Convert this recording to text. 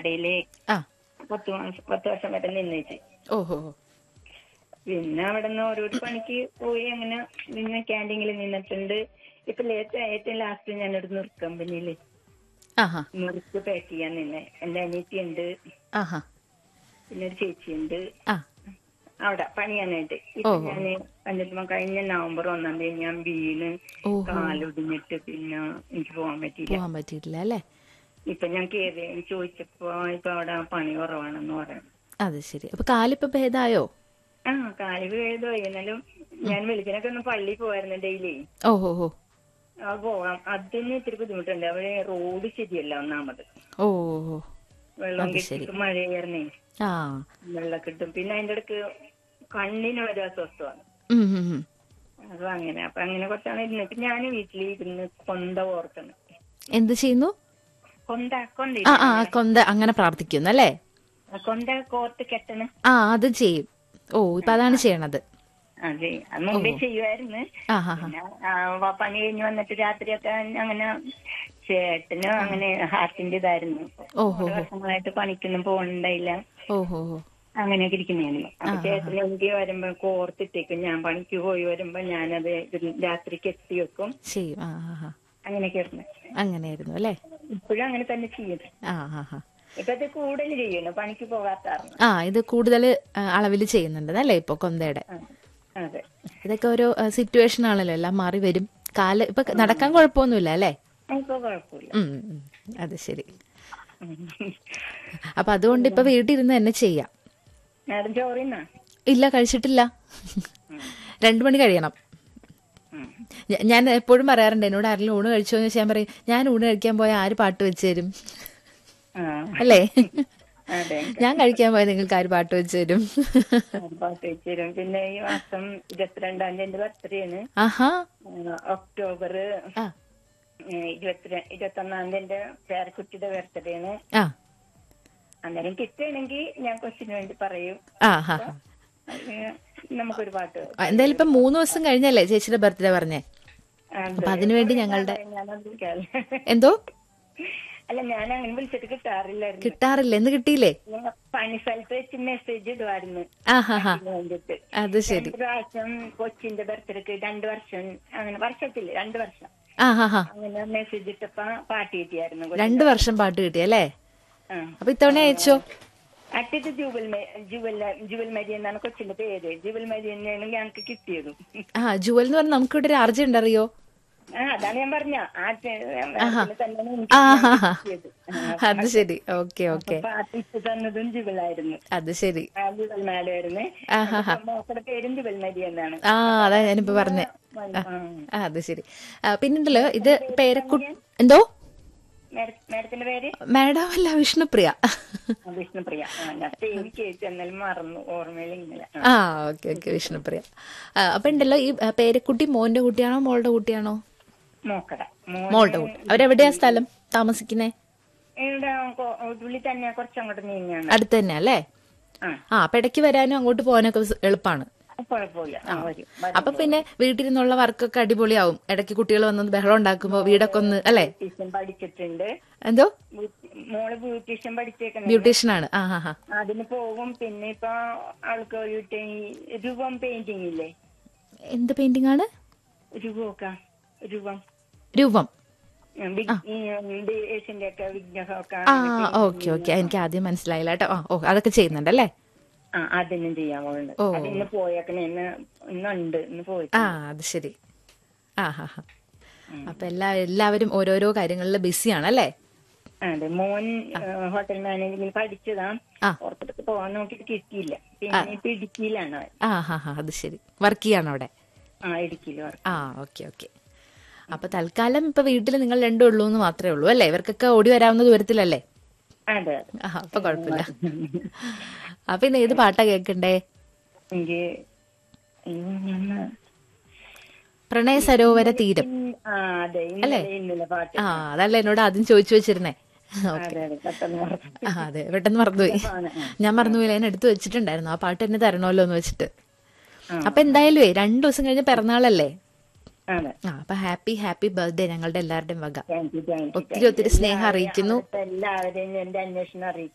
കടയില് ആ പത്ത് മാസം പത്ത് വർഷം വരെ നിന്നേച്ച് ഓഹോ പിന്നെ അവിടെ നിന്ന് ഓരോരോ പണിക്ക് പോയി അങ്ങനെ നിന്ന് ക്യാൻറ്റീനിൽ നിന്നിട്ടുണ്ട് ഇപ്പൊ ലേറ്റ് ഏറ്റവും ലാസ്റ്റ് ഞാനൊരു നുറുക്ക് കമ്പനിയില് ആഹാ നുറുക്ക് പാക്ക് ചെയ്യാൻ നിന്നെ എന്റെ അനിയത്തി ഉണ്ട് ആഹാ പിന്നെ ഒരു ചേച്ചിയുണ്ട് ആ അവിടെ പണിയാനായിട്ട് ഇപ്പൊ ഓഹോ. ഞാന് എന്നിട്ട് കഴിഞ്ഞ നവംബർ ഒന്നാം തീയതി ഞാൻ വീണ് ഓഹോ കാലൊടിഞ്ഞിട്ട് പിന്നെ എനിക്ക് പോകാൻ പറ്റിയില്ല പോവാൻ പറ്റിയിട്ടില്ല അല്ലേ ഇപ്പൊ ഞാൻ കേറി ചോദിച്ചപ്പോ ഇപ്പൊ അവിടെ പണി കുറവാണെന്ന് പറയുന്നു അത് ശരി അപ്പൊ കാലിപ്പോ ഭേദായോ ആ കാല് വീഴുതോ എന്നാലും ഞാൻ വെളുപ്പിനൊക്കെ ഒന്ന് പള്ളി പോവായിരുന്നു ഡെയിലി ഓഹോ ഹോ ആ പോവാം അതിന് ഇത്തിരി ബുദ്ധിമുട്ടുണ്ട് അവിടെ റോഡ് ശരിയല്ല ഒന്നാമത് ഓ വെള്ളം അത് ശരി. കിട്ടും മഴയായിരുന്നേ ആ വെള്ളം കിട്ടും പിന്നെ അതിന്റെ ഇടക്ക് കണ്ണിന് ഒരു അസ്വസ്ഥമാണ് ഉം, ഉം, ഉം. അപ്പൊ അങ്ങനെ അപ്പൊ അങ്ങനെ കുറച്ചാണ് ഇരുന്നിട്ട് ഞാൻ വീട്ടിൽ ഇരുന്ന് കൊന്ത ഓർക്കണം എന്ത് ചെയ്യുന്നു കൊന്ത കൊന്ത ആ ആ കൊന്ത അങ്ങനെ പ്രാർത്ഥിക്കുന്നു അല്ലേ കൊന്ത കോർത്ത് കെട്ടണ് ആ അത് ചെയ്യും ഓ ഇപ്പൊ അതാണ് ചെയ്യണത് അതെ അത് മുമ്പേ ചെയ്യുമായിരുന്നു ആ ഹാ ഹാ പിന്നെ ആ, വ- പണി കഴിഞ്ഞ് വന്നിട്ട് രാത്രിയൊക്കെ അങ്ങനെ ചേട്ടന് അങ്ങനെ ഹാർട്ടിന്റെ ഇതായിരുന്നു ഓഹോ ഒരു വർഷങ്ങളായിട്ട് പണിക്കൊന്നും പോകണ്ടായില്ല ഓഹോ ഹോ അങ്ങനെയൊക്കെ ഇരിക്കുന്നതായിരുന്നു അപ്പൊ ചേട്ടന് എനിക്ക് വരുമ്പോ കോർത്തിട്ടേക്കും ഞാൻ പണിക്ക് പോയി വരുമ്പോ ഞാനത് ഇത് രാത്രിക്ക് എത്തി വെക്കും ചെയ്യും ആ ഹാ ഹാ അങ്ങനെയൊക്കെ ആയിരുന്നു അങ്ങനെയായിരുന്നു അല്ലേ ഇപ്പോഴും അങ്ങനെ തന്നെ ചെയ്യുന്നു ആ ഹാ ഹാ ഇപ്പൊ അത് കൂടുതൽ ചെയ്യുന്നു പണിക്ക് പോകാത്തായിരുന്നു ആ ഇത് കൂടുതൽ അളവിൽ ചെയ്യുന്നുണ്ട് അല്ലേ ഇപ്പൊ കൊന്തയുടെ ആ, അതെ ഇതൊക്കെ ഓരോ സിറ്റുവേഷൻ ആണല്ലോ എല്ലാം മാറി വരും കാല് ഇപ്പൊ നടക്കാൻ കുഴപ്പമൊന്നുമില്ല അല്ലേ ഇപ്പൊ കുഴപ്പമില്ല ഉം, ഉം. അത് ശരി അപ്പൊ അതുകൊണ്ട് ഇപ്പൊ വീട്ടിലിരുന്ന് തന്നെ ചെയ്യാം മാഡം ചോറിന്നാ ഇല്ല കഴിച്ചിട്ടില്ല രണ്ടു മണി കഴിയണം ഞ- ഞാൻ എപ്പോഴും പറയാറുണ്ട് എന്നോട് ആരെങ്കിലും ഊണ് കഴിച്ചോ എന്ന് വെച്ചാൽ ഞാൻ പറയും ഞാൻ ഊണ് കഴിക്കാൻ പോയാൽ ആര് പാട്ട് വെച്ച് തരും ആ അല്ലേ അതെ ഞാൻ കഴിക്കാൻ പോയാൽ നിങ്ങൾക്ക് ആര് പാട്ട് വെച്ച് തരും പാട്ട് വെച്ചുതരും പിന്നെ ഈ മാസം ഇരുപത്തിരണ്ടാം തീയതി എന്റെ ബർത്ത്ഡേ ആണ് ആഹാ ഒക്ടോബർ ആ ഇരുപത്തി ഇരുപത്തൊന്നാം തീയതി എന്റെ പേരക്കുട്ടിയുടെ ബർത്ത്ഡേ ആണ് ആ അന്നേരം കിട്ടുകയാണെങ്കിൽ ഞാൻ കൊച്ചിന് വേണ്ടി പറയും ആ ഹാ ഹാ. ഏഹ് നമുക്കൊരു പാട്ട് ആ, എന്തായാലും ഇപ്പൊ മൂന്ന് ദിവസം കഴിഞ്ഞല്ലേ ചേച്ചിയുടെ ബർത്ത്ഡേ പറഞ്ഞേ അത് അപ്പൊ അതിനുവേണ്ടി ഞങ്ങളുടെ ഞാനത് വിളിക്കാം. എന്തോ അല്ല ഞാൻ അങ്ങനെ വിളിച്ചിട്ട് കിട്ടാറില്ലായിരുന്നു കിട്ടാറില്ല എന്ന് കിട്ടിയില്ലേ ഞാൻ പണി സ്ഥലത്ത് വെച്ച് മെസ്സേജ് ഇടുമായിരുന്നു ആ ഹാ ഹാ ഇതിന് വേണ്ടിട്ട് അത് ശരി രണ്ട് പ്രാവശ്യം കൊച്ചിന്റെ ബർത്ത്ഡേക്ക് രണ്ട് വർഷം അങ്ങനെ വർഷത്തില് രണ്ട് വർഷം ആ ഹാ ഹാ അങ്ങനെ മെസ്സേജ് ഇട്ടപ്പോ പാട്ട് കിട്ടിയായിരുന്നു രണ്ടു വർഷം പാട്ട് കിട്ടിയല്ലേ ആ. അപ്പൊ ഇത്തവണ അയച്ചോ അട്ടിട്ട് ജുവൽ മെ- ജുവൽ ജുവൽ മരി എന്നാണ് കൊച്ചിന്റെ പേര് ജുവൽ മരി തന്നെയാണ് ഞങ്ങൾക്ക് കിട്ടിയത് ആ ജുവൽ എന്ന് പറഞ്ഞാൽ നമുക്ക് ഇവിടെ ഒരു ആർജ ഉണ്ടറിയോ ആ അതാണ് ഞാൻ പറഞ്ഞ ആ ടെ- തന്നെയാണ് എനിക്ക് ആ ഹാ ഹാ കിട്ടിയത് അത് ശരി ഓക്കെ ഓക്കെ പാട്ട് ഇട്ട് തന്നതും ജുവലായിരുന്നു അത് ശരി ആ ജുവൽ മാഡമായിരുന്നു ആ ഹാ ഹാ മോക്കടെ പേരും ജുവൽ മരി എന്നാണ് ആ അതാ ഞാനിപ്പോ പറഞ്ഞേ ആ. ആ അത് ശരി ആ, പിന്നുണ്ടല്ലോ ഇത് പേരക്കു എന്തോ മാഡ- മാഡത്തിന്റെ പേര് മാഡം അല്ല വിഷ്ണുപ്രിയ ആ, വിഷ്ണുപ്രിയ ആ, ഞാൻ പേര് കേട്ടു എന്നാലും മറന്നു ഓർമ്മയിൽ ഇന്നലെ ആ. ആ ഓക്കെ ഓക്കെ വിഷ്ണുപ്രിയ ആ, അപ്പൊ ഉണ്ടല്ലോ ഈ ആ, പേരക്കുട്ടി മോന്റെ കുട്ടിയാണോ മോളുടെ കുട്ടിയാണോ മോക്കട മോൻ മോളുടെ കുട്ടി അവരെവിടെയാ സ്ഥലം താമസിക്കുന്നേ ഇവിടെ കൊ- ഉള്ളിൽ തന്നെ കുറച്ചങ്ങോട്ട് നീങ്ങിയാണ് അടുത്ത് തന്നെ അല്ലേ ആ ആ അപ്പൊ ഇടയ്ക്ക് വരാനും അങ്ങോട്ട് പോകാനൊക്കെ സ് എളുപ്പമാണ് കുഴപ്പമില്ല ആ വരും അപ്പൊ പിന്നെ വീട്ടിലിരുന്നുള്ള വർക്കൊക്കെ അടിപൊളിയാവും ഇടയ്ക്ക് കുട്ടികൾ വന്ന് ബഹളം ഉണ്ടാക്കുമ്പോ വീടൊക്കെ ഒന്ന് അല്ലേ ബ്യൂട്ടീഷ്യൻ പഠിച്ചിട്ടുണ്ട് എന്തോ ബ്യൂട്ടി- മോള് ബ്യൂട്ടീഷ്യൻ പഠിച്ചേക്കണേ ബ്യൂട്ടീഷ്യൻ ആണ് ആ ഹാ ഹാ അതിന് പോകും പിന്നെ ഇപ്പൊ ആൾക്ക് ഒരു ടൈ- രൂപം പെയിന്റിംഗ് ഇല്ലേ എന്ത് പെയിന്റിംഗ് ആണ് രൂപമൊക്കെ രൂപം രൂപം ദേശിന്റെ ഒക്കെ വിഗ്രഹമൊക്കെ ആ ഓക്കെ ഓക്കെ എനിക്ക് ആദ്യം മനസ്സിലായില്ല കേട്ടോ ആ ഓ അതൊക്കെ ചെയ്യുന്നുണ്ടല്ലേ ആ അതിനും ചെയ്യാൻ പോകുന്നുണ്ട് ഓ. അത് ഇന്ന് പോയേക്കണേ ഇന്ന് ഇന്നുണ്ട് ഇന്ന് പോയി ആ അത് ശരി ആ ഹാ ഹാ അപ്പൊ എല്ലാ എല്ലാവരും ഓരോരോ കാര്യങ്ങളിൽ ബിസിയാണ് അല്ലേ അതെ മോൻ ഹോട്ടൽ മാനേജ്മെന്റ് പഠിച്ചതാ ആ. പുറത്തോട്ട് പോകാൻ നോക്കിട്ട് കിട്ടിയില്ല പിന്നെ ഇപ്പൊ ഇടുക്കിയിലാണ് അവൻ ആ ഹാ ഹാ അത് ശരി വർക്ക് ചെയ്യാണ് അവിടെ ആ ഇടുക്കിയിൽ വർക്ക് ആ ഓക്കെ ഓക്കെ അപ്പൊ തൽക്കാലം ഇപ്പൊ വീട്ടിൽ നിങ്ങൾ രണ്ടും ഉള്ളൂ എന്ന് മാത്രമേ ഉള്ളൂ അല്ലേ ഇവർക്കൊക്കെ ഓടി വരാവുന്ന ദൂരത്തിലല്ലേ അതെ അതെ ആ അപ്പൊ കുഴപ്പമില്ല അപ്പൊ ഇന്ന് ഏത് പാട്ടാ കേൾക്കണ്ടേ എനിക്ക് അയ്യോ, ഞാൻ പ്രണയ സരോവര തീരം ഇന്ന് ആ അതെ ഇന്നലെ ഇന്നലെ പാട്ട് ആ അതല്ല എന്നോട് ആദ്യം ചോദിച്ചു വെച്ചിരുന്നേ അതെ അതെ പെട്ടെന്ന് മറന്നു. ആ അതെ പെട്ടെന്ന് മറന്നുപോയി ആണ്, ആ. ഞാൻ മറന്നുപോയില്ല ഞാൻ എടുത്തു വെച്ചിട്ടുണ്ടായിരുന്നു ആ പാട്ട് തന്നെ തരണമല്ലോ എന്ന് വെച്ചിട്ട് അപ്പൊ എന്തായാലും രണ്ടു ദിവസം കഴിഞ്ഞ് പിറന്നാളല്ലേ അതെ ആ അപ്പൊ ഹാപ്പി ഹാപ്പി ബർത്ത്ഡേ ഞങ്ങളുടെ എല്ലാവരുടെയും വക താങ്ക് യു താങ്ക് യു ഒത്തിരി ഒത്തിരി സ്നേഹം അറിയിക്കുന്നു എല്ലാവരെയും എന്റെ അന്വേഷണം അറിയിക്കും